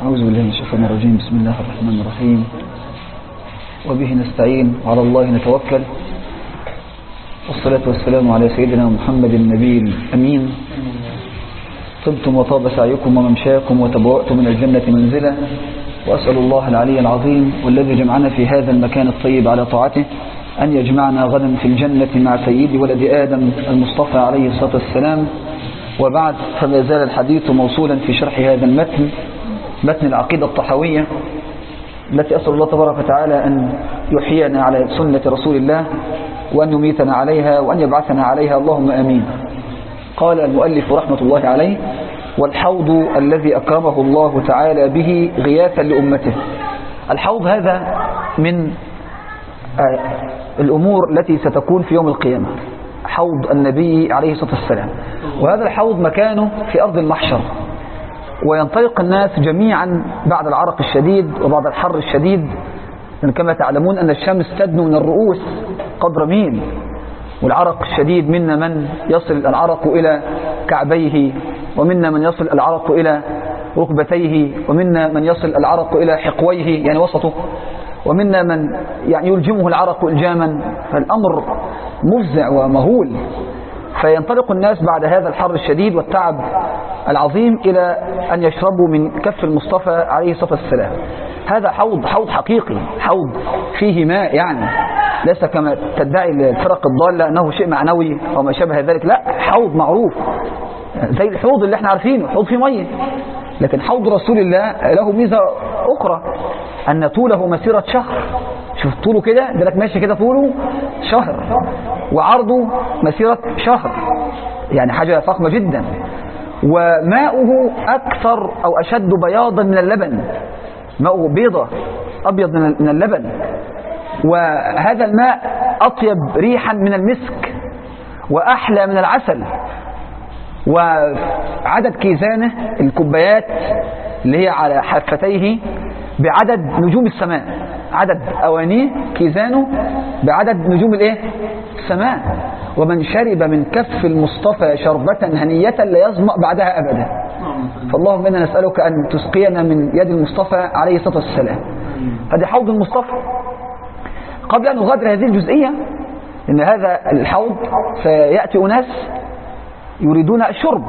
أعوذ بالله من الشيطان الرجيم بسم الله الرحمن الرحيم وبه نستعين وعلى الله نتوكل والصلاة والسلام على سيدنا محمد النبي الأمين طبتم وطاب سعيكم وممشاكم وتبوأتم من الجنة منزلا وأسأل الله العلي العظيم والذي جمعنا في هذا المكان الطيب على طاعته أن يجمعنا غدا في الجنة مع سيد ولد آدم المصطفى عليه الصلاة والسلام وبعد فما زال الحديث موصولا في شرح هذا المتن متن العقيدة الطحوية التي أسأل الله تبارك وتعالى أن يحيينا على سنة رسول الله وأن يميتنا عليها وأن يبعثنا عليها اللهم أمين قال المؤلف رحمة الله عليه والحوض الذي أكرمه الله تعالى به غياثا لأمته الحوض هذا من الأمور التي ستكون في يوم القيامة حوض النبي عليه الصلاة والسلام وهذا الحوض مكانه في أرض المحشر وينطلق الناس جميعا بعد العرق الشديد وبعد الحر الشديد كما تعلمون أن الشمس تدنو من الرؤوس قدر ميل والعرق الشديد منا من يصل العرق إلى كعبيه ومنا من يصل العرق إلى ركبتيه ومنا من يصل العرق إلى حقويه يعني وسطه ومنا من يعني يلجمه العرق إلجاما فالأمر مفزع ومهول فينطلق الناس بعد هذا الحر الشديد والتعب العظيم إلى أن يشربوا من كف المصطفى عليه الصلاة والسلام هذا حوض حوض حقيقي حوض فيه ماء يعني ليس كما تدعي الفرق الضالة أنه شيء معنوي أو ما شابه ذلك لا حوض معروف زي الحوض اللي احنا عارفينه حوض فيه مية لكن حوض رسول الله له ميزة أخرى أن طوله مسيرة شهر شوف طوله كده ده لك ماشي كده طوله شهر وعرضه مسيرة شهر يعني حاجة فخمة جدا وماؤه أكثر أو أشد بياضا من اللبن ماؤه بيضة أبيض من اللبن وهذا الماء أطيب ريحا من المسك وأحلى من العسل وعدد كيزانه الكوبايات اللي هي على حافتيه بعدد نجوم السماء عدد أوانيه كيزانه بعدد نجوم الايه السماء ومن شرب من كف المصطفى شربة هنية لا يظمأ بعدها أبدا فاللهم إنا نسألك أن تسقينا من يد المصطفى عليه الصلاة والسلام هذه حوض المصطفى قبل أن نغادر هذه الجزئية إن هذا الحوض سيأتي أناس يريدون الشرب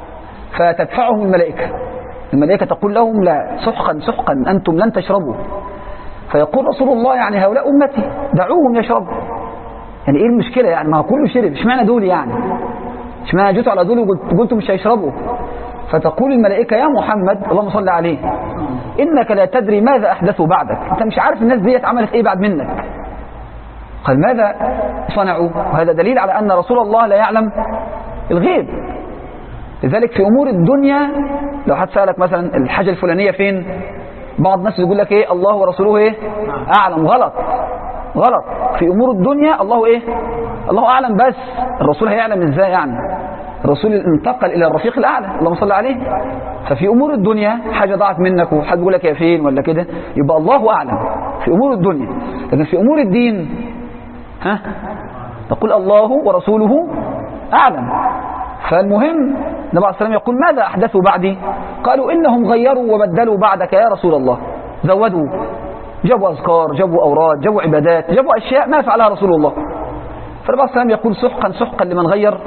فتدفعهم الملائكة الملائكة تقول لهم لا سحقا سحقا أنتم لن تشربوا فيقول رسول الله يعني هؤلاء أمتي دعوهم يشربوا يعني إيه المشكلة يعني ما هو كله شرب اشمعنى دول يعني اشمعنى جيتوا على دول وقلتوا مش هيشربوا فتقول الملائكة يا محمد اللهم صل عليه إنك لا تدري ماذا أحدثوا بعدك أنت مش عارف الناس ديت عملت إيه بعد منك قال ماذا صنعوا وهذا دليل على أن رسول الله لا يعلم الغيب لذلك في أمور الدنيا لو حد سألك مثلا الحاجة الفلانية فين بعض الناس يقول لك ايه الله ورسوله ايه اعلم غلط غلط في امور الدنيا الله ايه الله اعلم بس الرسول هيعلم ازاي يعني الرسول انتقل الى الرفيق الاعلى اللهم صل عليه ففي امور الدنيا حاجه ضاعت منك وحد بيقول لك هي فين ولا كده يبقى الله اعلم في امور الدنيا لكن في امور الدين ها تقول الله ورسوله اعلم فالمهم النبي عليه السلام يقول ماذا أحدثوا بعدي قالوا إنهم غيروا وبدلوا بعدك يا رسول الله زودوا جابوا أذكار جابوا أوراد جابوا عبادات جابوا أشياء ما فعلها رسول الله فالنبي عليه السلام يقول سحقا سحقا لمن غير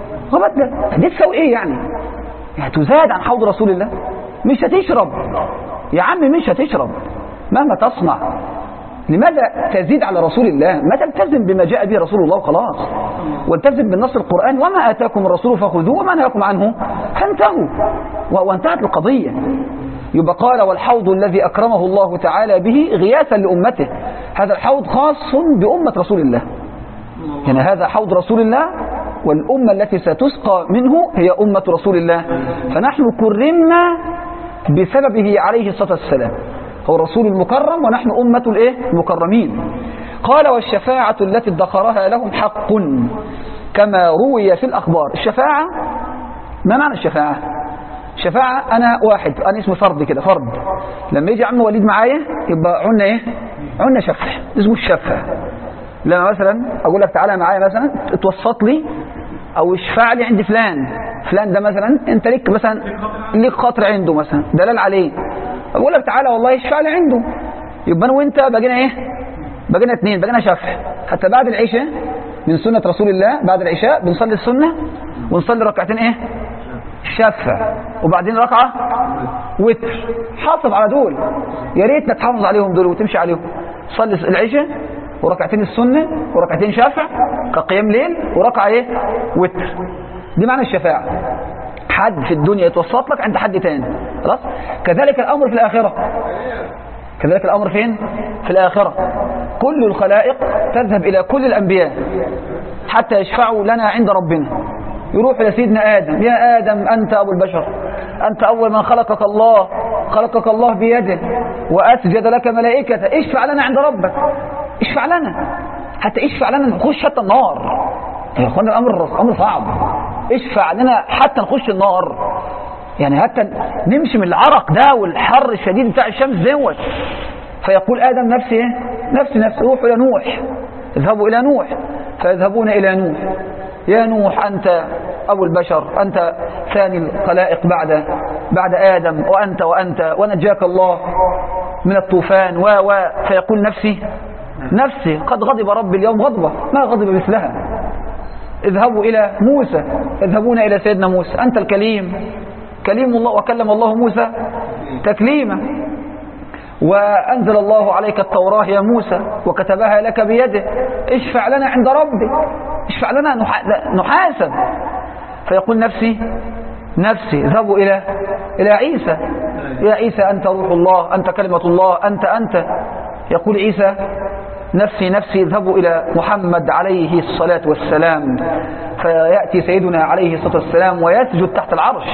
وبدل دي تسوي إيه يعني يعني تزاد عن حوض رسول الله مش هتشرب يا عم مش هتشرب مهما تصنع لماذا تزيد على رسول الله ما تلتزم بما جاء به رسول الله وخلاص والتزم بالنص القرآن وما آتاكم الرسول فخذوه وما نهاكم عنه فانتهوا وانتهت القضية يبقى قال والحوض الذي أكرمه الله تعالى به غياثا لأمته هذا الحوض خاص بأمة رسول الله يعني هذا حوض رسول الله والأمة التي ستسقى منه هي أمة رسول الله فنحن كرمنا بسببه عليه الصلاة والسلام هو الرسول المكرم ونحن أمة الإيه؟ المكرمين قال والشفاعة التي ادخرها لهم حق كما روي في الأخبار الشفاعة ما معنى الشفاعة شفاعة أنا واحد أنا اسمي فرد كده فرد لما يجي عم وليد معايا يبقى عنا إيه عنا شفع اسمه الشفع لما مثلا أقول لك تعالى معايا مثلا توسط لي أو اشفع لي عند فلان فلان ده مثلا أنت ليك مثلا ليك خاطر عنده مثلا دلال عليه بقول لك تعالى والله اشفع لي عنده يبقى انا وانت بقينا ايه بقينا اثنين بقينا شفع حتى بعد العشاء من سنة رسول الله بعد العشاء بنصلي السنة ونصلي ركعتين ايه شفع وبعدين ركعة وتر حافظ على دول يا ريت تحافظ عليهم دول وتمشي عليهم صلي العشاء وركعتين السنة وركعتين شافع كقيام ليل وركعة ايه وتر دي معنى الشفاعة حد في الدنيا يتوسط لك عند حد تاني خلاص كذلك الأمر في الآخرة كذلك الأمر فين في الآخرة كل الخلائق تذهب إلى كل الأنبياء حتى يشفعوا لنا عند ربنا يروح إلى سيدنا آدم يا آدم أنت أبو البشر أنت أول من خلقك الله خلقك الله بيده وأسجد لك ملائكة اشفع لنا عند ربك اشفع لنا حتى اشفع لنا نخش حتى النار يا اخوانا الامر امر صعب اشفع لنا حتى نخش النار يعني حتى نمشي من العرق ده والحر الشديد بتاع الشمس دوت فيقول ادم نفسي ايه نفسي نفسي روحوا الى نوح اذهبوا الى نوح فيذهبون الى نوح يا نوح انت ابو البشر انت ثاني الخلائق بعد بعد ادم وانت وانت ونجاك الله من الطوفان و و فيقول نفسي نفسي قد غضب ربي اليوم غضبة ما غضب مثلها اذهبوا إلى موسى اذهبون إلى سيدنا موسى أنت الكليم كليم الله وكلم الله موسى تكليما وأنزل الله عليك التوراة يا موسى وكتبها لك بيده اشفع لنا عند ربك اشفع لنا نحاسب فيقول نفسي نفسي اذهبوا إلى إلى عيسى يا عيسى أنت روح الله أنت كلمة الله أنت أنت يقول عيسى نفسي نفسي اذهبوا إلى محمد عليه الصلاة والسلام فيأتي سيدنا عليه الصلاة والسلام ويسجد تحت العرش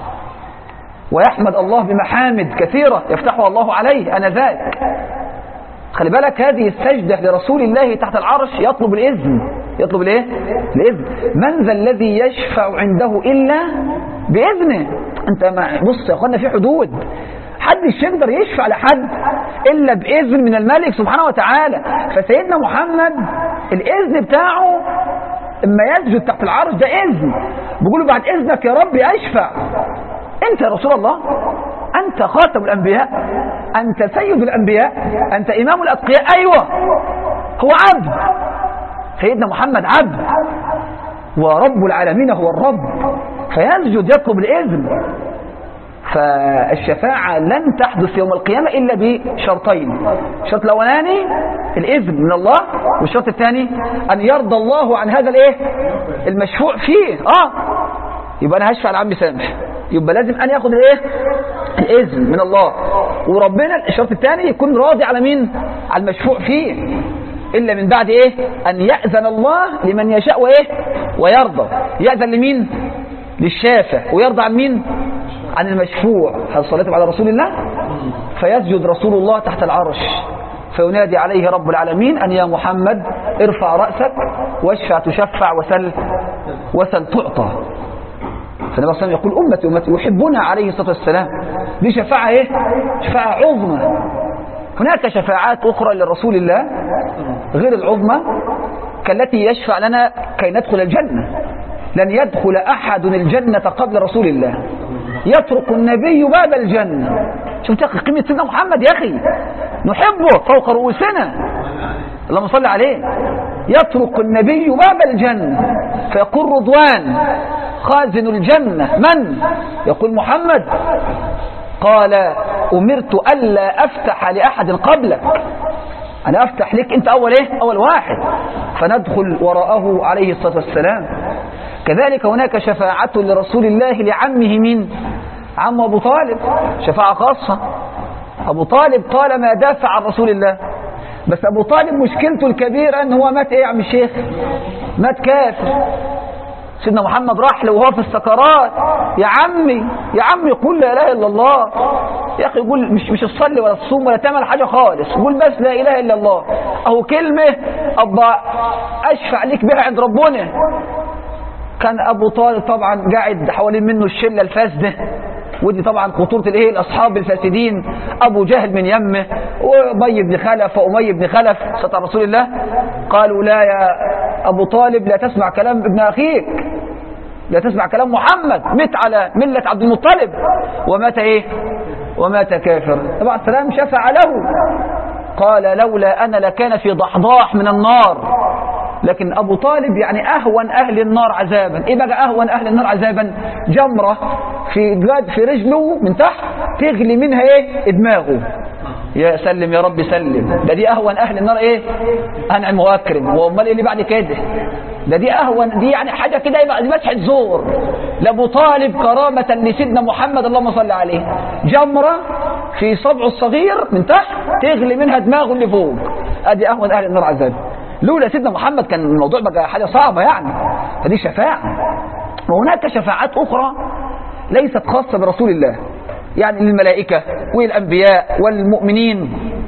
ويحمد الله بمحامد كثيرة يفتحها الله عليه أنا ذاك خلي بالك هذه السجدة لرسول الله تحت العرش يطلب الإذن يطلب الايه الإذن من ذا الذي يشفع عنده إلا بإذنه أنت ما بص يا أخوانا في حدود حدش يقدر يشفع لحد إلا بإذن من الملك سبحانه وتعالى فسيدنا محمد الإذن بتاعه اما يسجد تحت العرش ده إذن بيقول بعد إذنك يا رب أشفع أنت يا رسول الله أنت خاتم الأنبياء أنت سيد الأنبياء أنت إمام الأتقياء أيوة هو عبد سيدنا محمد عبد ورب العالمين هو الرب فيسجد يطلب الإذن فالشفاعة لن تحدث يوم القيامة إلا بشرطين الشرط الأولاني الإذن من الله والشرط الثاني أن يرضى الله عن هذا الإيه المشفوع فيه آه يبقى أنا هشفع لعم سامح يبقى لازم أن ياخد الإيه الإذن من الله وربنا الشرط الثاني يكون راضي على مين على المشفوع فيه إلا من بعد إيه أن يأذن الله لمن يشاء وإيه ويرضى يأذن لمين للشافع ويرضى عن مين عن المشفوع هل صليتم على رسول الله فيسجد رسول الله تحت العرش فينادي عليه رب العالمين أن يا محمد ارفع رأسك واشفع تشفع وسل وسل تعطى فالنبي صلى الله عليه وسلم يقول أمتي أمتي يحبنا عليه الصلاة والسلام دي شفاعة إيه؟ شفاعة عظمى هناك شفاعات أخرى لرسول الله غير العظمى كالتي يشفع لنا كي ندخل الجنة لن يدخل أحد الجنة قبل رسول الله يترك النبي باب الجنة شوف يا أخي قيمة سيدنا محمد يا أخي نحبه فوق رؤوسنا اللهم صل عليه يترك النبي باب الجنة فيقول رضوان خازن الجنة من يقول محمد قال أمرت ألا أفتح لأحد قبلك أنا أفتح لك أنت أول إيه أول واحد فندخل وراءه عليه الصلاة والسلام كذلك هناك شفاعة لرسول الله لعمه مين عم أبو طالب شفاعة خاصة أبو طالب قال ما دافع عن رسول الله بس أبو طالب مشكلته الكبيرة أن هو مات إيه يا عم الشيخ مات كافر سيدنا محمد راح له وهو في السكرات يا عمي يا عمي قول لا اله الا الله يا اخي يقول مش مش تصلي ولا تصوم ولا تعمل حاجه خالص قول بس لا اله الا الله اهو كلمه ابا اشفع لك بها عند ربنا كان ابو طالب طبعا قاعد حوالين منه الشله الفاسده ودي طبعا خطورة الايه الاصحاب الفاسدين ابو جهل من يمه وابي بن خلف وامي بن خلف ستر رسول الله قالوا لا يا ابو طالب لا تسمع كلام ابن اخيك لا تسمع كلام محمد مت على ملة عبد المطلب ومات ايه ومات كافرا النبي عليه السلام شفع له قال لولا أنا لكان في ضحضاح من النار لكن أبو طالب يعني أهون أهل النار عذابا إيه بقى أهون أهل النار عذابا جمرة في جاد في رجله من تحت تغلي منها إيه دماغه يا سلم يا رب سلم ده دي أهون أهل النار إيه أنعم وأكرم وأمال إيه اللي بعد كده ده دي أهون دي يعني حاجة كده يبقى دي مسحة زور لأبو طالب كرامة لسيدنا محمد اللهم صل عليه جمرة في صبعه الصغير من تحت تغلي منها دماغه اللي فوق ادي اهون اهل النار عذاب لولا سيدنا محمد كان الموضوع بقى حاجه صعبه يعني فدي شفاعه وهناك شفاعات اخرى ليست خاصه برسول الله يعني للملائكه والانبياء والمؤمنين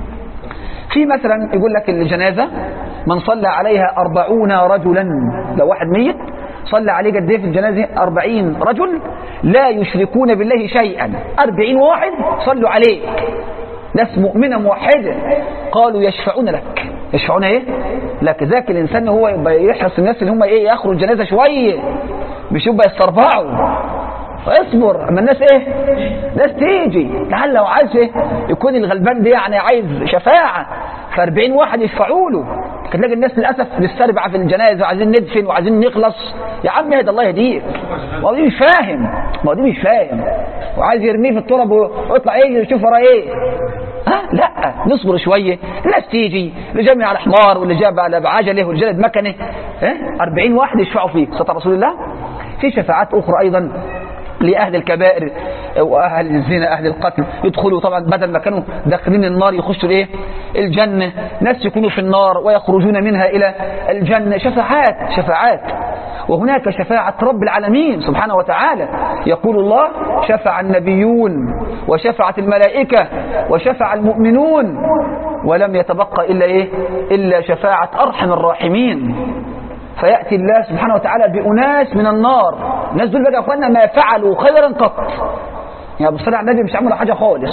في مثلا يقول لك الجنازه من صلى عليها أربعون رجلا لو واحد ميت صلى عليه قد ايه في الجنازه 40 رجل لا يشركون بالله شيئا 40 واحد صلوا عليك ناس مؤمنه موحده قالوا يشفعون لك يشفعون ايه لك ذاك الانسان هو يبقى يحرص الناس اللي هم ايه ياخروا الجنازه شويه مش يبقى يستربعوا اصبر اما الناس ايه ناس تيجي لعل لو عايز ايه يكون الغلبان ده يعني عايز شفاعه ف 40 واحد يشفعوا له تلاقي الناس للاسف مستربعه في الجنازه وعايزين ندفن وعايزين نخلص يا عم اهدى الله يهديك ما هو دي مش فاهم ما هو دي مش فاهم وعايز يرميه في التراب ويطلع ايه يشوف وراه ايه ها لا نصبر شويه الناس تيجي اللي جاي على حمار واللي جاب على بعجله واللي جلد مكنه ها 40 واحد يشفعوا فيك ستر رسول الله في شفاعات اخرى ايضا لأهل الكبائر وأهل الزنا أهل القتل يدخلوا طبعا بدل ما كانوا داخلين النار يخشوا الايه الجنة ناس يكونوا في النار ويخرجون منها إلى الجنة شفاعات شفاعات وهناك شفاعة رب العالمين سبحانه وتعالى يقول الله شفع النبيون وشفعت الملائكة وشفع المؤمنون ولم يتبقى إلا إيه إلا شفاعة أرحم الراحمين فيأتي الله سبحانه وتعالى بأناس من النار الناس دول بقى يا اخوانا ما فعلوا خيرا قط يعني ابو على النبي مش عملوا حاجة خالص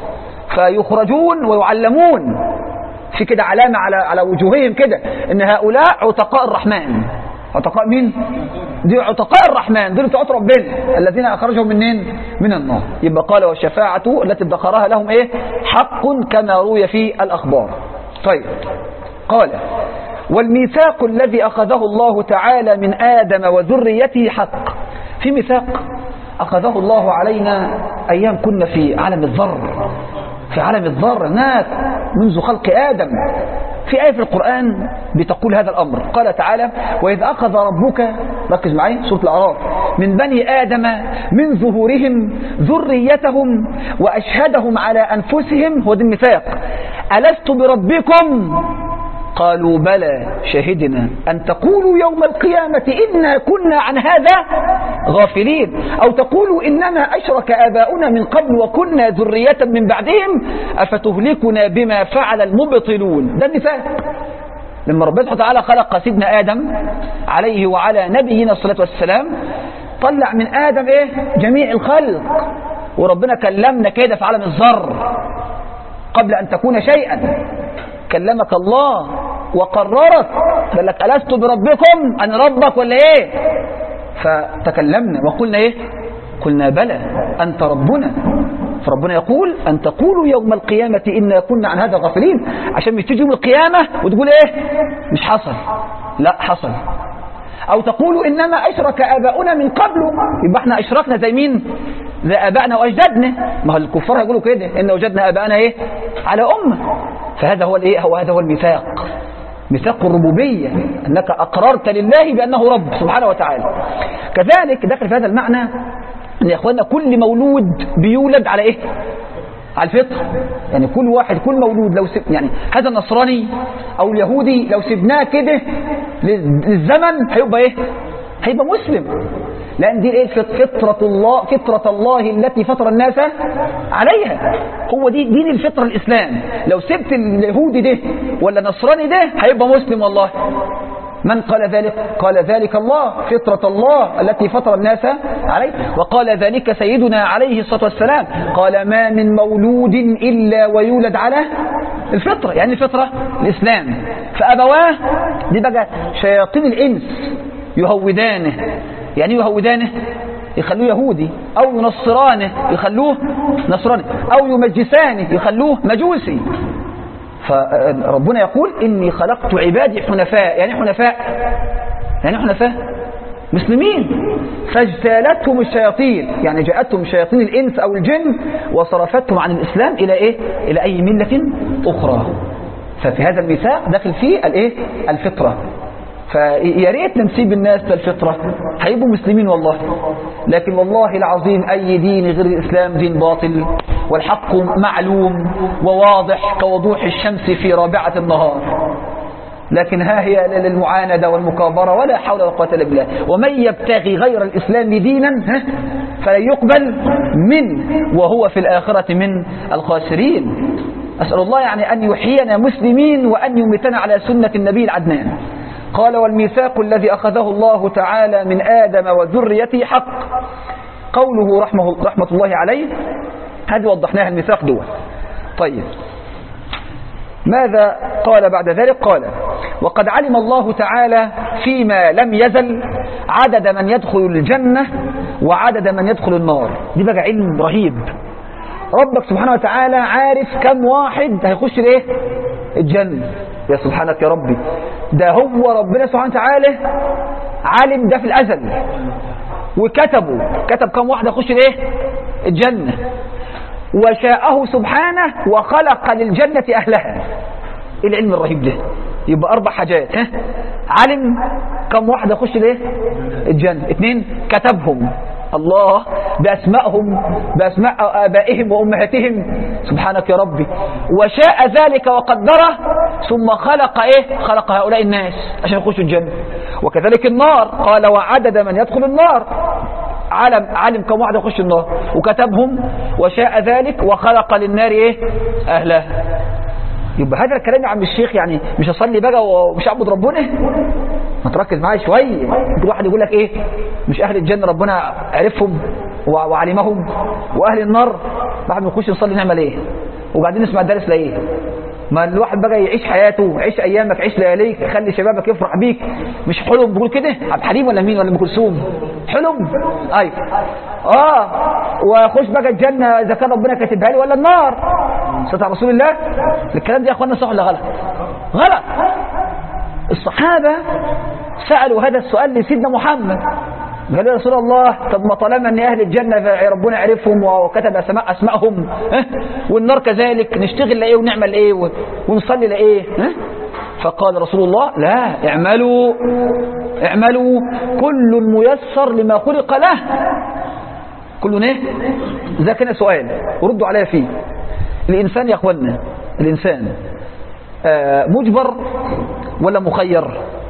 فيخرجون ويعلمون في كده علامة على على وجوههم كده ان هؤلاء عتقاء الرحمن عتقاء مين؟ دي عتقاء الرحمن دول بتوع ربنا الذين اخرجهم منين؟ من النار يبقى قال والشفاعة التي ادخرها لهم ايه؟ حق كما روي في الاخبار طيب قال والميثاق الذي أخذه الله تعالى من آدم وذريته حق في ميثاق أخذه الله علينا أيام كنا في عالم الذر في عالم الذر هناك منذ خلق آدم في آية في القرآن بتقول هذا الأمر قال تعالى وإذ أخذ ربك ركز معي سورة الأعراف من بني آدم من ظهورهم ذريتهم وأشهدهم على أنفسهم هو ده الميثاق ألست بربكم قالوا بلى شهدنا أن تقولوا يوم القيامة إنا كنا عن هذا غافلين أو تقولوا إنما أشرك آباؤنا من قبل وكنا ذرية من بعدهم أفتهلكنا بما فعل المبطلون ده النفاق لما ربنا سبحانه وتعالى خلق سيدنا آدم عليه وعلى نبينا الصلاة والسلام طلع من آدم إيه جميع الخلق وربنا كلمنا كده في عالم الذر قبل أن تكون شيئا كلمك الله وقررك قال لك ألست بربكم أنا ربك ولا إيه فتكلمنا وقلنا إيه قلنا بلى أنت ربنا فربنا يقول أن تقولوا يوم القيامة إنا كنا عن هذا غافلين عشان مش تيجي يوم القيامة وتقول إيه مش حصل لا حصل أو تقولوا إنما أشرك آباؤنا من قبل يبقى احنا أشركنا زي مين زي آبائنا وأجدادنا ما هو الكفار هيقولوا كده إن وجدنا آباءنا إيه على أمة فهذا هو الإيه هو هذا هو الميثاق ميثاق الربوبية أنك أقررت لله بأنه رب سبحانه وتعالى كذلك داخل في هذا المعنى أن يا إخواننا كل مولود بيولد على إيه على الفطر يعني كل واحد كل مولود لو سب يعني هذا النصراني او اليهودي لو سبناه كده للزمن هيبقى ايه هيبقى مسلم لان دي ايه فطرة الله فطرة الله التي فطر الناس عليها هو دي دين الفطرة الاسلام لو سبت اليهودي ده ولا النصراني ده هيبقى مسلم والله من قال ذلك قال ذلك الله فطرة الله التي فطر الناس عليه وقال ذلك سيدنا عليه الصلاة والسلام قال ما من مولود إلا ويولد على الفطرة يعني الفطرة الإسلام فأبواه دي بقى شياطين الإنس يهودانه يعني يهودانه يخلوه يهودي أو ينصرانه يخلوه نصراني أو يمجسانه يخلوه مجوسي فربنا يقول إني خلقت عبادي حنفاء يعني حنفاء يعني حنفاء مسلمين فاجتالتهم الشياطين يعني جاءتهم شياطين الإنس أو الجن وصرفتهم عن الإسلام إلى إيه إلى أي ملة أخرى ففي هذا الميثاق داخل فيه الإيه الفطرة فيا ريت نسيب الناس للفطرة هيبقوا مسلمين والله لكن والله العظيم أي دين غير الإسلام دين باطل والحق معلوم وواضح كوضوح الشمس في رابعة النهار لكن ها هي للمعاندة والمكابرة ولا حول ولا قوة إلا بالله ومن يبتغي غير الإسلام دينا فلن يقبل منه وهو في الآخرة من الخاسرين أسأل الله يعني أن يحيينا مسلمين وأن يمتنا على سنة النبي العدنان قال والميثاق الذي أخذه الله تعالى من آدم وذريته حق قوله رحمه, رحمة الله عليه هذه وضحناها الميثاق دول طيب ماذا قال بعد ذلك قال وقد علم الله تعالى فيما لم يزل عدد من يدخل الجنة وعدد من يدخل النار دي بقى علم رهيب ربك سبحانه وتعالى عارف كم واحد هيخش الايه الجنة يا سبحانك يا ربي ده هو ربنا سبحانه وتعالى عالم ده في الأزل وكتبه كتب كم واحد يخش الايه الجنة وشاءه سبحانه وخلق للجنة أهلها إيه العلم الرهيب ده يبقى أربع حاجات ها؟ علم كم واحد يخش ليه الجنة اثنين كتبهم الله بأسمائهم بأسماء آبائهم وأمهاتهم سبحانك يا ربي وشاء ذلك وقدره ثم خلق إيه خلق هؤلاء الناس عشان يخشوا الجنة وكذلك النار قال وعدد من يدخل النار علم علم كم واحد يخش النار وكتبهم وشاء ذلك وخلق للنار ايه اهلها يبقى هذا الكلام يا عم الشيخ يعني مش اصلي بقى ومش اعبد ربنا ما تركز معايا شويه ممكن واحد يقول لك ايه مش اهل الجنه ربنا عرفهم وعلمهم واهل النار بعد ما نخش نصلي نعمل ايه وبعدين نسمع الدرس لايه ما الواحد بقى يعيش حياته عيش ايامك عيش لياليك خلي شبابك يفرح بيك مش حلم بيقول كده عبد الحليم ولا مين ولا ام كلثوم حلم ايوه اه واخش بقى الجنه اذا كان ربنا كاتبها لي ولا النار صلاه رسول الله الكلام ده يا اخوانا صح ولا غلط غلط الصحابه سالوا هذا السؤال لسيدنا محمد قال يا رسول الله طب ما طالما ان اهل الجنه ربنا عرفهم وكتب اسماء اسمائهم اه؟ والنار كذلك نشتغل لايه ونعمل ايه ونصلي لايه اه؟ فقال رسول الله لا اعملوا اعملوا كل ميسر لما خلق له كل ايه ده كان سؤال وردوا عليا فيه الانسان يا اخوانا الانسان آه مجبر ولا مخير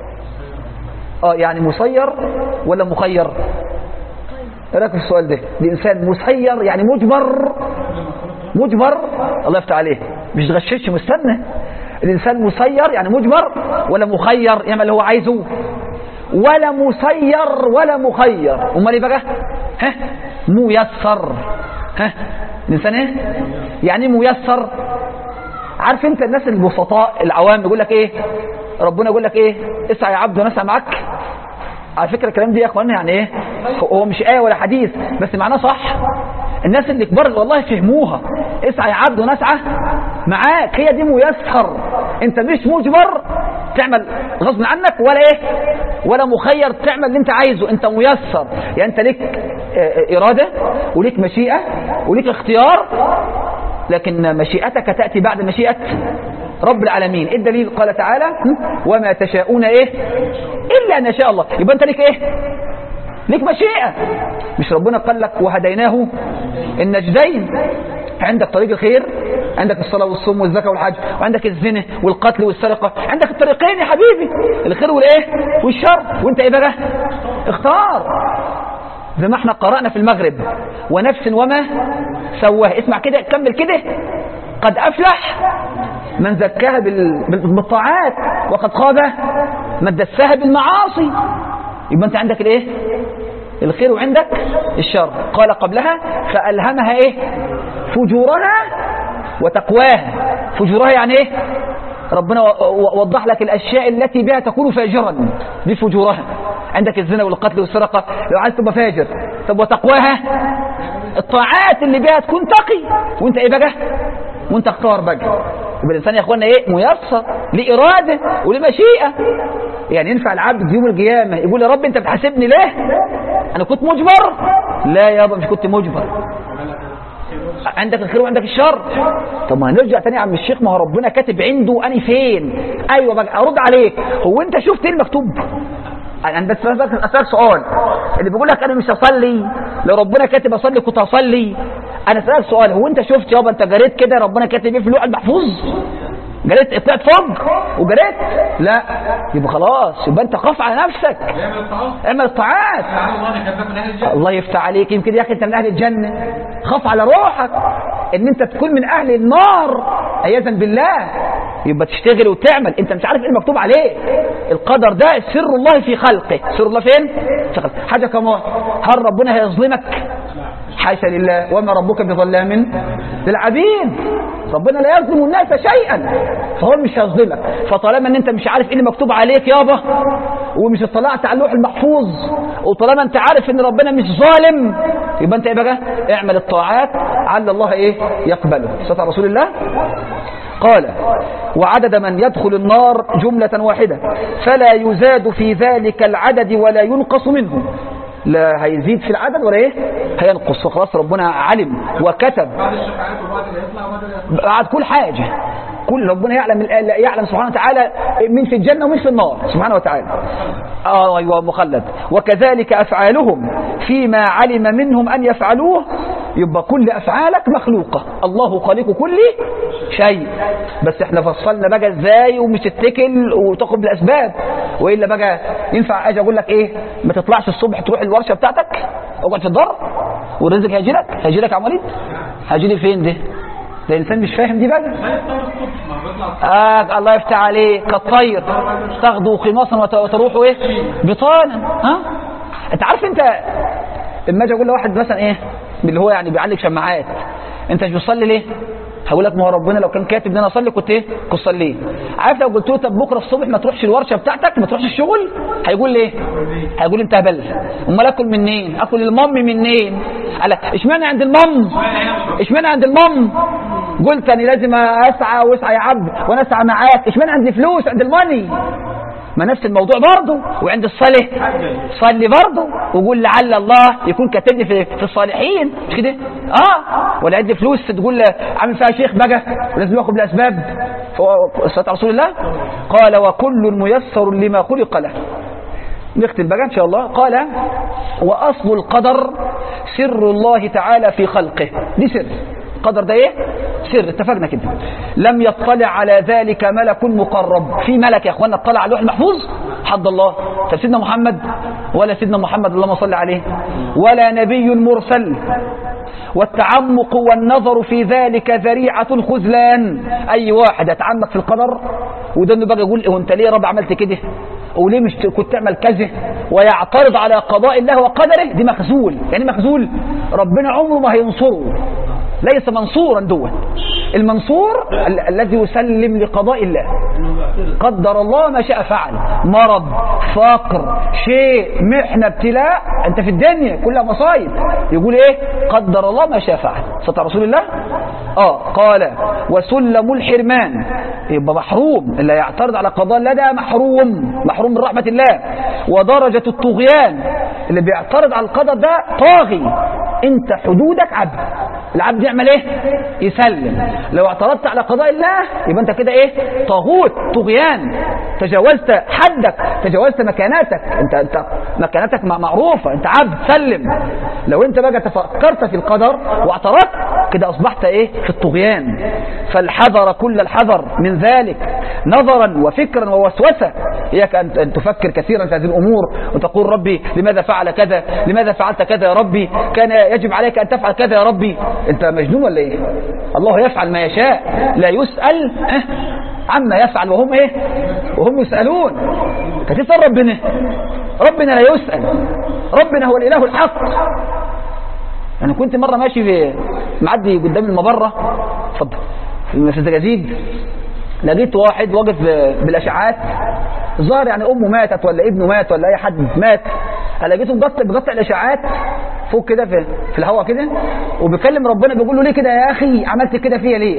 اه يعني مسير ولا مخير ايه رايك في السؤال ده الانسان مسير يعني مجبر مجبر الله يفتح عليه مش تغشش مستنى الانسان مسير يعني مجبر ولا مخير يعمل اللي هو عايزه ولا مسير ولا مخير امال ايه بقى ها ميسر ها الانسان ايه يعني ميسر عارف انت الناس البسطاء العوام يقول لك ايه ربنا يقول لك ايه اسعى يا عبد ونسعى معك على فكرة الكلام دي يا اخوانا يعني ايه هو مش آية ولا حديث بس معناه صح الناس اللي كبار والله فهموها اسعى يا عبد ونسعى معاك هي دي ميسر انت مش مجبر تعمل غصب عنك ولا ايه ولا مخير تعمل اللي انت عايزه انت ميسر يعني انت ليك ارادة وليك مشيئة وليك اختيار لكن مشيئتك تأتي بعد مشيئة رب العالمين ايه الدليل قال تعالى وما تشاءون ايه الا ان يشاء الله يبقى انت ليك ايه ليك مشيئة مش ربنا قال لك وهديناه النجدين عندك طريق الخير عندك الصلاة والصوم والزكاة والحج وعندك الزنا والقتل والسرقة عندك الطريقين يا حبيبي الخير والايه والشر وانت ايه بقى اختار زي ما احنا قرأنا في المغرب ونفس وما سواها اسمع كده كمل كده قد أفلح من زكاها بالطاعات وقد خاب من دساها بالمعاصي يبقى انت عندك الايه الخير وعندك الشر قال قبلها فألهمها ايه فجورها وتقواها فجورها يعني ايه ربنا وضح لك الأشياء التي بها تكون فاجرا دي فجورها عندك الزنا والقتل والسرقة لو عايز تبقى فاجر طب وتقواها الطاعات اللي بيها تكون تقي وانت ايه بقى وانت اختار بقى يبقى الانسان يا اخوانا ايه ميسر ليه اراده وليه مشيئه يعني ينفع العبد يوم القيامه يقول يا رب انت بتحاسبني ليه انا كنت مجبر لا يابا مش كنت مجبر عندك الخير وعندك الشر طب ما هنرجع تاني يا عم الشيخ ما هو ربنا كاتب عنده اني فين ايوه بقى ارد عليك هو انت شفت ايه المكتوب انا بس اسالك سؤال اللي بيقول لك انا مش هصلي لو ربنا كاتب اصلي كنت هصلي انا اسالك سؤال هو انت شفت يابا انت جريت كده ربنا كاتب ايه في اللوح المحفوظ جريت طلعت فوق وجريت لا يبقى خلاص يبقى انت خاف على نفسك اعمل الطاعات الله يفتح عليك يمكن يا اخي انت من اهل الجنه خاف على روحك ان انت تكون من اهل النار عياذا بالله يبقى تشتغل وتعمل انت مش عارف ايه المكتوب عليه القدر ده سر الله في خلقه سر الله فين في خلقه حاجه كمان هل ربنا هيظلمك حاشا لله وما ربك بظلام للعبيد ربنا لا يظلم الناس شيئا فهو مش هيظلمك فطالما ان انت مش عارف ايه اللي مكتوب عليك يابا ومش اطلعت على اللوح المحفوظ وطالما انت عارف ان ربنا مش ظالم يبقى انت ايه بقى اعمل الطاعات على الله ايه يقبله ستر رسول الله قال وعدد من يدخل النار جملة واحدة فلا يزاد في ذلك العدد ولا ينقص منه لا هيزيد في العدد ولا ايه هينقص فخلاص ربنا علم وكتب بعد كل حاجة كل ربنا يعلم يعلم سبحانه وتعالى من في الجنة ومن في النار سبحانه وتعالى آه أيوة مخلد وكذلك أفعالهم فيما علم منهم أن يفعلوه يبقى كل أفعالك مخلوقة الله خالق كل شيء بس احنا فصلنا بقى ازاي ومش تتكل وتاخد بالأسباب وإلا بقى ينفع أجي أقول لك إيه ما تطلعش الصبح تروح الورشة بتاعتك اقعد في الدار والرزق هيجي لك هيجي لك عملية هيجي لي فين ده ده الإنسان مش فاهم دي بقى آه الله يفتح عليك كالطير تاخدوا خماصا وتروحوا ايه بطانا ها انت عارف انت لما اجي اقول لواحد مثلا ايه اللي هو يعني بيعلق شماعات انت مش بتصلي ليه هقول لك ما هو ربنا لو كان كاتب ان انا اصلي كنت ايه كنت صليت عارف لو قلت له طب بكره الصبح ما تروحش الورشه بتاعتك ما تروحش الشغل هيقول لي ايه هيقول انت هبل امال اكل منين اكل المام منين قال اشمعنى عند المام اشمعنى عند المام قلت اني لازم اسعى واسعى يا عبد وانا اسعى معاك اشمعنى عندي فلوس عند الماني ما نفس الموضوع برضه وعند الصالح صلي برضه وقول لعل الله يكون كاتبني في, في الصالحين مش كده اه ولا عندي فلوس تقول عامل فيها شيخ بقى ولازم ياخد بالاسباب صلاه رسول الله قال وكل ميسر لما خلق له نختم بقى ان شاء الله قال واصل القدر سر الله تعالى في خلقه دي سر القدر ده ايه سر اتفقنا كده لم يطلع على ذلك ملك مقرب في ملك يا اخوانا اطلع على اللوح المحفوظ حد الله طب سيدنا محمد ولا سيدنا محمد اللهم صل عليه ولا نبي مرسل والتعمق والنظر في ذلك ذريعة الخذلان أي واحد يتعمق في القدر وده انه بقى يقول هو انت ليه يا رب عملت كده وليه مش كنت تعمل كذا ويعترض على قضاء الله وقدره دي مخزول يعني مخزول ربنا عمره ما هينصره ليس منصورا دوت المنصور ال الذي يسلم لقضاء الله قدر الله ما شاء فعل مرض فقر شيء محنة ابتلاء انت في الدنيا كلها مصايب يقول ايه قدر الله ما شاء فعل ستر رسول الله اه قال وسلم الحرمان يبقى محروم اللي يعترض على قضاء الله ده محروم محروم من رحمة الله ودرجة الطغيان اللي بيعترض على القدر ده طاغي انت حدودك عبد العبد يعمل ايه يسلم لو اعترضت على قضاء الله يبقى انت كده ايه طاغوت طغيان تجاوزت حدك تجاوزت مكانتك انت انت مكانتك معروفه انت عبد سلم لو انت بقى تفكرت في القدر واعترضت كده اصبحت ايه في الطغيان فالحذر كل الحذر من ذلك نظرا وفكرا ووسوسه اياك ان تفكر كثيرا في هذه الامور وتقول ربي لماذا فعل كذا لماذا فعلت كذا يا ربي كان يجب عليك ان تفعل كذا يا ربي انت مجنون ولا ايه الله يفعل ما يشاء لا يسأل عما يفعل وهم ايه وهم يسألون فتسأل ربنا ربنا لا يسأل ربنا هو الاله الحق انا كنت مرة ماشي في معدي قدام المبرة اتفضل في الزجاجيج لقيت واحد واقف بالاشعاعات ظاهر يعني امه ماتت ولا ابنه مات ولا اي حد مات فلقيته بقطع بقطع الاشاعات فوق كده في, في الهواء كده وبيكلم ربنا بيقول له ليه كده يا اخي عملت كده فيا ليه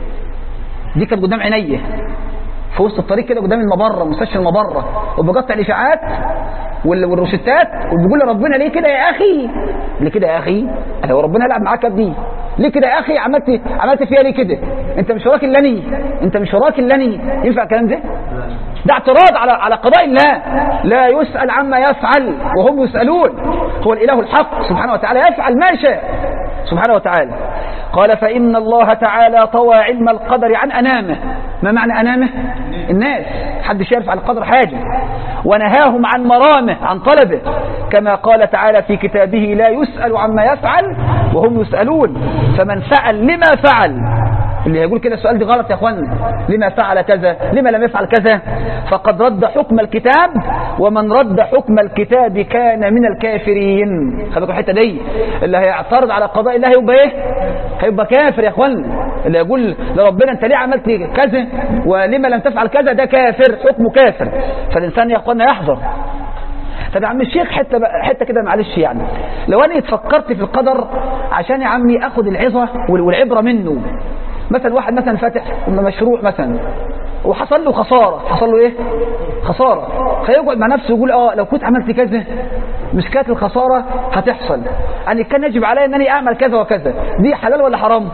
دي كانت قدام عينيا في وسط الطريق كده قدام المبره مستشفى المبره وبقطع الاشاعات وال- والروشتات وبيقول لربنا ليه كده يا اخي ليه كده يا اخي هو ربنا هيلعب معاك دي ليه كده يا اخي عملت عملت فيها ليه كده انت مش وراك الا اني انت مش وراك الا اني ينفع الكلام ده ده اعتراض على على قضاء الله لا يسأل عما يفعل وهم يسألون هو الإله الحق سبحانه وتعالى يفعل ما شاء سبحانه وتعالى قال فإن الله تعالى طوى علم القدر عن أنامه ما معنى أنامه الناس حدش يعرف عن القدر حاجة ونهاهم عن مرامه عن طلبه كما قال تعالى في كتابه لا يسأل عما يفعل وهم يسألون فمن سأل لما فعل اللي يقول كده السؤال دي غلط يا اخوانا لما فعل كذا لما لم يفعل كذا فقد رد حكم الكتاب ومن رد حكم الكتاب كان من الكافرين خلي بالكم الحته دي اللي هيعترض على قضاء الله هيبقى ايه هيبقى كافر يا اخوانا اللي يقول لربنا انت ليه عملت كذا ولما لم تفعل كذا ده كافر حكمه كافر فالانسان يا اخوانا يحذر طب يا عم الشيخ حته بقى حته كده معلش يعني لو انا اتفكرت في القدر عشان يا عمي اخد العظه وال- والعبره منه مثلا واحد مثلا فاتح مشروع مثلا وحصل له خساره حصل له ايه خساره فيقعد مع نفسه يقول اه لو كنت عملت كذا مش كانت الخساره هتحصل يعني كان يجب علي انني اعمل كذا وكذا دي حلال ولا حرام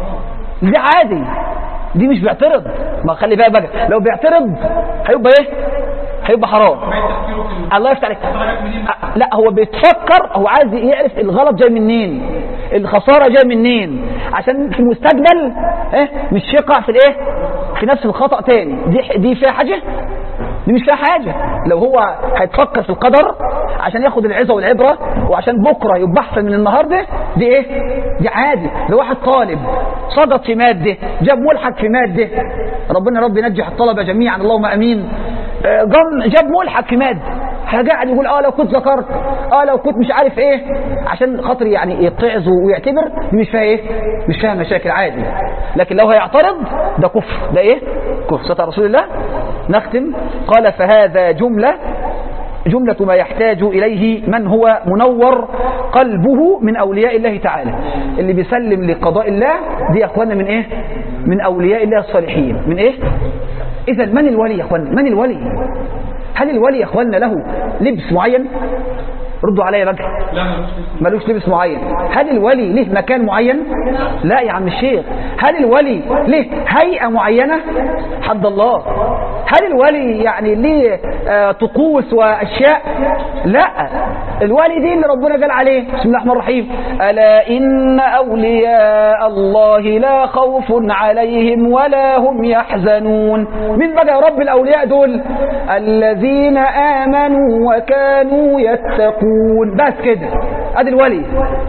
دي عادي دي مش بيعترض ما خلي بالك بقى لو بيعترض هيبقى ايه هيبقى حرام الله يفتح عليك أ- لا هو بيتفكر هو عايز يعرف الغلط جاي منين الخساره جاي منين عشان في المستقبل ايه مش يقع في الايه في نفس الخطا تاني دي دي فيها حاجه دي مش فيها حاجة لو هو هيتفكر في القدر عشان ياخد العظة والعبرة وعشان بكرة يبقى أحسن من النهاردة دي ايه دي عادي لو واحد طالب صدق في مادة جاب ملحق في مادة ربنا رب ينجح الطلبة جميعا اللهم أمين آه، جم- جاب ملحق في مادة قاعد يقول اه لو كنت ذكرت اه لو كنت مش عارف ايه عشان خاطر يعني يتعظ ويعتبر دي مش فيها ايه مش فيها مشاكل عادي لكن لو هيعترض ده كفر ده ايه كفر ستر رسول الله نختم قال فهذا جملة جملة ما يحتاج إليه من هو منور قلبه من أولياء الله تعالى اللي بيسلم لقضاء الله دي يا أخوانا من إيه من أولياء الله الصالحين من إيه إذا من الولي يا أخوانا من الولي هل الولي يا أخوانا له لبس معين ردوا عليا بقى ملوش لبس معين هل الولي له مكان معين لا يا عم الشيخ هل الولي له هيئة معينة حد الله هل الولي يعني ليه آه، طقوس وأشياء لا الولي دي اللي ربنا قال عليه بسم الله الرحمن الرحيم ألا إن أولياء الله لا خوف عليهم ولا هم يحزنون من بقى يا رب الأولياء دول الذين آمنوا وكانوا يتقون بس كده ادي الولي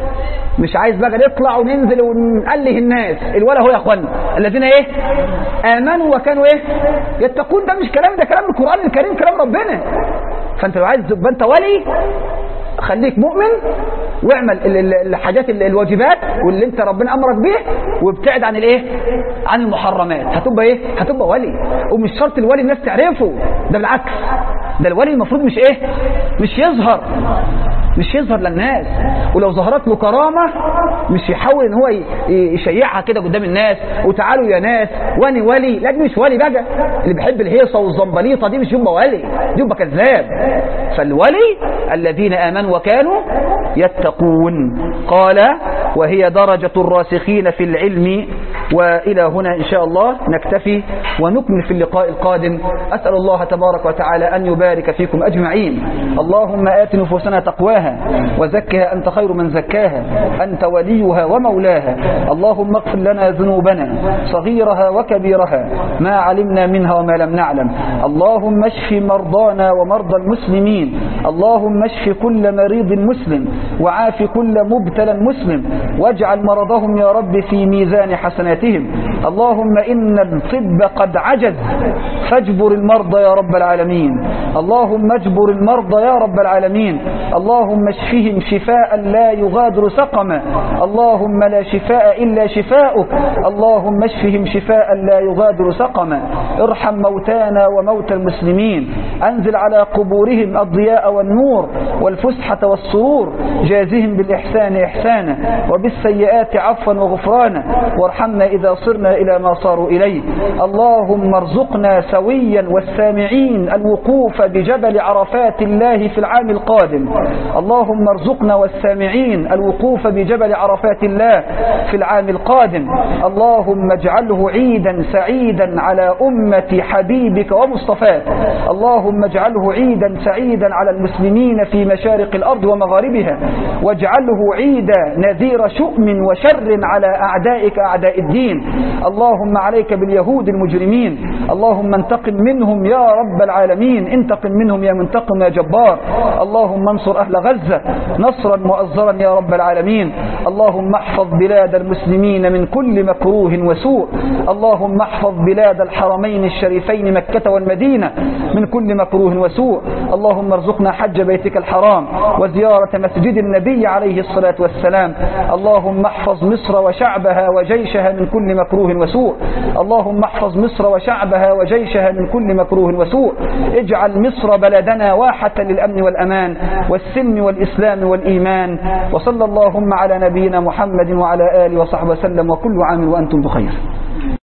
مش عايز بقى نطلع وننزل ونقله الناس الولا هو يا اخوانا الذين ايه امنوا وكانوا ايه يتقون ده مش كلام ده كلام القران الكريم كلام ربنا فانت لو عايز تبقى انت ولي خليك مؤمن واعمل ال- ال- الحاجات ال- الواجبات واللي انت ربنا امرك بيه وابتعد عن الايه عن المحرمات هتبقى ايه هتبقى ولي ومش شرط الولي الناس تعرفه ده بالعكس ده الولي المفروض مش ايه مش يظهر مش يظهر للناس ولو ظهرت له كرامة مش يحاول ان هو ي- يشيعها كده قدام الناس وتعالوا يا ناس واني ولي لا دي مش ولي بقى اللي بيحب الهيصة والزنبليطة دي مش يبقى ولي دي يبقى كذاب فالولي الذين آمنوا وكانوا يتقون قال وهي درجة الراسخين في العلم وإلى هنا إن شاء الله نكتفي ونكمل في اللقاء القادم أسأل الله تبارك وتعالى أن يبارك فيكم أجمعين اللهم آت نفوسنا تقواها وزكها أنت خير من زكاها أنت وليها ومولاها اللهم اغفر لنا ذنوبنا صغيرها وكبيرها ما علمنا منها وما لم نعلم اللهم اشف مرضانا ومرضى المسلمين اللهم اشف كل مريض مسلم وعاف كل مبتلى مسلم واجعل مرضهم يا رب في ميزان حسناتهم اللهم إن الطب قد عجز فاجبر المرضى يا رب العالمين اللهم اجبر المرضى يا رب العالمين اللهم اشفهم شفاء لا يغادر سقما اللهم لا شفاء إلا شفاؤك اللهم اشفهم شفاء لا يغادر سقما ارحم موتانا وموتى المسلمين أنزل على قبورهم الضياء والضياء والنور والفسحة والسرور جازهم بالإحسان إحسانا وبالسيئات عفوا وغفرانا وارحمنا إذا صرنا إلى ما صاروا إليه اللهم ارزقنا سويا والسامعين الوقوف بجبل عرفات الله في العام القادم اللهم ارزقنا والسامعين الوقوف بجبل عرفات الله في العام القادم اللهم اجعله عيدا سعيدا على أمة حبيبك ومصطفاك اللهم اجعله عيدا سعيدا على المسلمين في مشارق الأرض ومغاربها واجعله عيدا نذير شؤم وشر على أعدائك أعداء الدين اللهم عليك باليهود المجرمين اللهم انتقم منهم يا رب العالمين انتقم منهم يا منتقم يا جبار اللهم انصر أهل غزة نصرا مؤزرا يا رب العالمين اللهم احفظ بلاد المسلمين من كل مكروه وسوء اللهم احفظ بلاد الحرمين الشريفين مكة والمدينة من كل مكروه وسوء اللهم ارزقنا حج بيتك الحرام وزيارة مسجد النبي عليه الصلاة والسلام اللهم احفظ مصر وشعبها وجيشها من كل مكروه وسوء اللهم احفظ مصر وشعبها وجيشها من كل مكروه وسوء اجعل مصر بلدنا واحة للأمن والأمان والسلم والإسلام والإيمان وصلى اللهم على نبينا محمد وعلى آله وصحبه وسلم وكل عام وأنتم بخير